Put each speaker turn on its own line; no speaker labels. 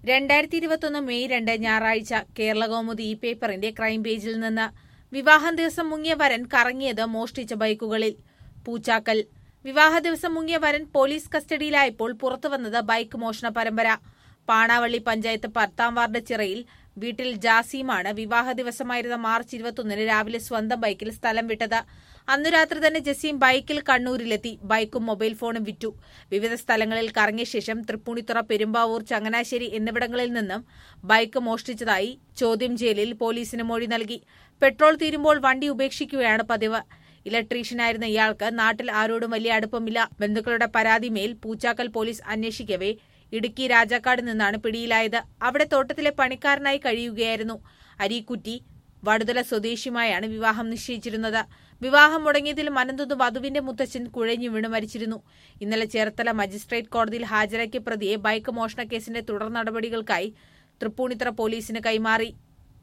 രണ്ടായിരത്തി ഇരുപത്തൊന്ന് മെയ് രണ്ട് ഞായറാഴ്ച കേരളകൗമുദി ഈ പേപ്പറിന്റെ ക്രൈം പേജിൽ നിന്ന് വിവാഹം ദിവസം മുങ്ങിയ വരൻ കറങ്ങിയത് മോഷ്ടിച്ച ബൈക്കുകളിൽ പൂച്ചാക്കൽ വിവാഹ ദിവസം മുങ്ങിയ വരൻ പോലീസ് കസ്റ്റഡിയിലായപ്പോൾ പുറത്തുവന്നത് ബൈക്ക് മോഷണ പരമ്പര പാണാവള്ളി പഞ്ചായത്ത് പത്താം വാർഡ് ചിറയിൽ വീട്ടിൽ ജാസീമാണ് വിവാഹ ദിവസമായിരുന്ന മാർച്ച് ഇരുപത്തൊന്നിന് രാവിലെ സ്വന്തം ബൈക്കിൽ സ്ഥലം വിട്ടത് അന്നു രാത്രി തന്നെ ജസീം ബൈക്കിൽ കണ്ണൂരിലെത്തി ബൈക്കും മൊബൈൽ ഫോണും വിറ്റു വിവിധ സ്ഥലങ്ങളിൽ കറങ്ങിയ ശേഷം തൃപ്പൂണിത്തുറ പെരുമ്പാവൂർ ചങ്ങനാശ്ശേരി എന്നിവിടങ്ങളിൽ നിന്നും ബൈക്ക് മോഷ്ടിച്ചതായി ചോദ്യം ചെയ്യലിൽ പോലീസിന് മൊഴി നൽകി പെട്രോൾ തീരുമ്പോൾ വണ്ടി ഉപേക്ഷിക്കുകയാണ് പതിവ് ഇലക്ട്രീഷ്യനായിരുന്ന ഇയാൾക്ക് നാട്ടിൽ ആരോടും വലിയ അടുപ്പമില്ല ബന്ധുക്കളുടെ പരാതിമേൽ പൂച്ചാക്കൽ പോലീസ് അന്വേഷിക്കവേ ഇടുക്കി രാജാക്കാട് നിന്നാണ് പിടിയിലായത് അവിടെ തോട്ടത്തിലെ പണിക്കാരനായി കഴിയുകയായിരുന്നു അരീക്കുറ്റി വടുതല സ്വദേശിയുമായാണ് വിവാഹം നിശ്ചയിച്ചിരുന്നത് വിവാഹം മുടങ്ങിയതിൽ മനന്തൊന്ന് വധുവിന്റെ മുത്തച്ഛൻ കുഴഞ്ഞു വീണ് മരിച്ചിരുന്നു ഇന്നലെ ചേർത്തല മജിസ്ട്രേറ്റ് കോടതിയിൽ ഹാജരാക്കിയ പ്രതിയെ ബൈക്ക് മോഷണ കേസിന്റെ തുടർ നടപടികൾക്കായി തൃപ്പൂണിത്തറ പോലീസിന് കൈമാറി